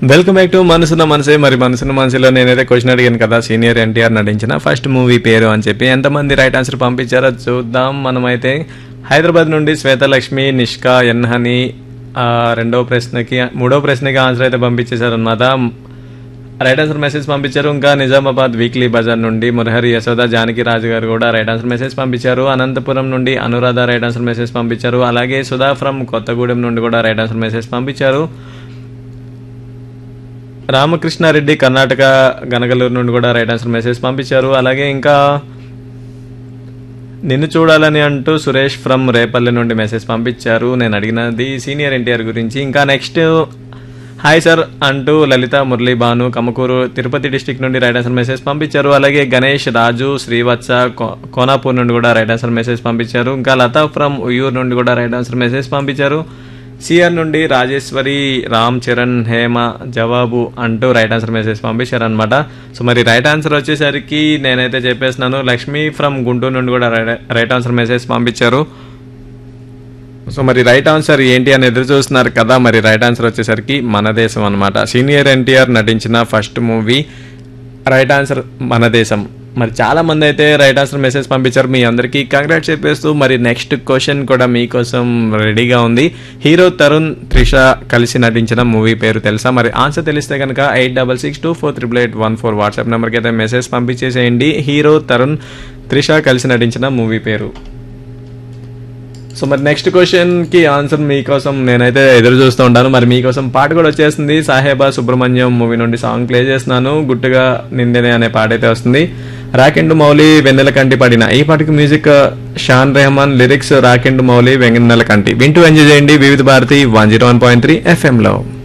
welcome back to మనసున్న మనసే మరి మనసున్న మనసులో నేనైతే క్వశ్చన్ అడిగాను కదా సీనియర్ ఎన్టీఆర్ నటించిన ఫస్ట్ మూవీ పేరు అని చెప్పి ఎంతమంది రైట్ ఆన్సర్ పంపించారో చూద్దాం మనమైతే హైదరాబాద్ నుండి శ్వేతలక్ష్మి నిష్కా ఎన్హని ఆ, రెండో ప్రశ్నకి మూడో ప్రశ్నకి ఆన్సర్ అయితే పంపించేశారనమాట రైట్ ఆన్సర్ మెసేజ్ పంపించారు ఇంకా నిజామాబాద్ వీక్లీ బజార్ నుండి మురహరి యశోద జానకి రాజు గారు కూడా రైట్ ఆన్సర్ మెసేజ్ పంపించారు అనంతపురం నుండి అనురాధ రైట్ ఆన్సర్ మెసేజ్ పంపించారు అలాగే సుధా ఫ్రమ్ కొత్తగూడెం నుండి కూడా రైట్ ఆన్సర్ మెసేజ్ పంపించారు రామకృష్ణారెడ్డి కర్ణాటక గనగలూరు నుండి కూడా రైట్ ఆన్సర్ మెసేజ్ పంపించారు అలాగే ఇంకా నిన్ను చూడాలని అంటూ సురేష్ ఫ్రమ్ రేపల్లి నుండి మెసేజ్ పంపించారు నేను అడిగినది సీనియర్ ఎన్టీఆర్ గురించి ఇంకా నెక్స్ట్ హాయ్ సార్ అంటూ లలిత మురళీ భాను కమకూరు తిరుపతి డిస్టిక్ నుండి రైట్ ఆన్సర్ మెసేజ్ పంపించారు అలాగే గణేష్ రాజు శ్రీవత్స కో- కోనాపూర్ నుండి కూడా రైట్ ఆన్సర్ మెసేజ్ పంపించారు ఇంకా లతా ఫ్రమ్ ఉయ్యూరు నుండి కూడా రైట్ ఆన్సర్ మెసేజ్ పంపించారు సిఆర్ నుండి రాజేశ్వరి రామ్ చరణ్ హేమ జవాబు అంటూ రైట్ ఆన్సర్ మెసేజ్ పంపించారు అనమాట సో మరి రైట్ ఆన్సర్ వచ్చేసరికి నేనైతే చెప్పేస్తున్నాను లక్ష్మి ఫ్రమ్ గుంటూరు నుండి కూడా రై- రైట్ ఆన్సర్ మెసేజ్ పంపించారు సో మరి రైట్ ఆన్సర్ ఏంటి అని ఎదురు చూస్తున్నారు కదా మరి రైట్ ఆన్సర్ వచ్చేసరికి మన దేశం అనమాట సీనియర్ ఎన్టీఆర్ నటించిన ఫస్ట్ మూవీ రైట్ ఆన్సర్ మన దేశం మరి చాలా మంది అయితే రైట్ ఆన్సర్ మెసేజ్ పంపించారు మీ అందరికీ కంగ్రాట్స్ చెప్పేస్తూ మరి నెక్స్ట్ క్వశ్చన్ కూడా మీకోసం రెడీగా ఉంది హీరో తరుణ్ త్రిష కలిసి నటించిన మూవీ పేరు తెలుసా మరి ఆన్సర్ తెలిస్తే కనుక eight double six two four triple eight one four WhatsApp నెంబర్కి అయితే మెసేజ్ పంపించేసేయండి హీరో తరుణ్ త్రిష కలిసి నటించిన మూవీ పేరు సో మరి నెక్స్ట్ క్వశ్చన్ కి ఆన్సర్ మీకోసం నేనైతే ఎదురు చూస్తూ ఉంటాను మరి మీకోసం పాట కూడా వచ్చేస్తుంది సాహేబా సుబ్రహ్మణ్యం మూవీ నుండి సాంగ్ ప్లే చేస్తున్నాను గుట్టుగా నిందెనే అనే పాట అయితే వస్తుంది రాకెండు మౌలి వెన్నెల కంటి పడిన ఈ పాటకి music Shaan Rahman lyrics Rakendu Mouli Vennelakanti వింటూ ఎంజాయ్ చేయండి Vividh Bharati one zero one point three ఎఫ్ఎంలో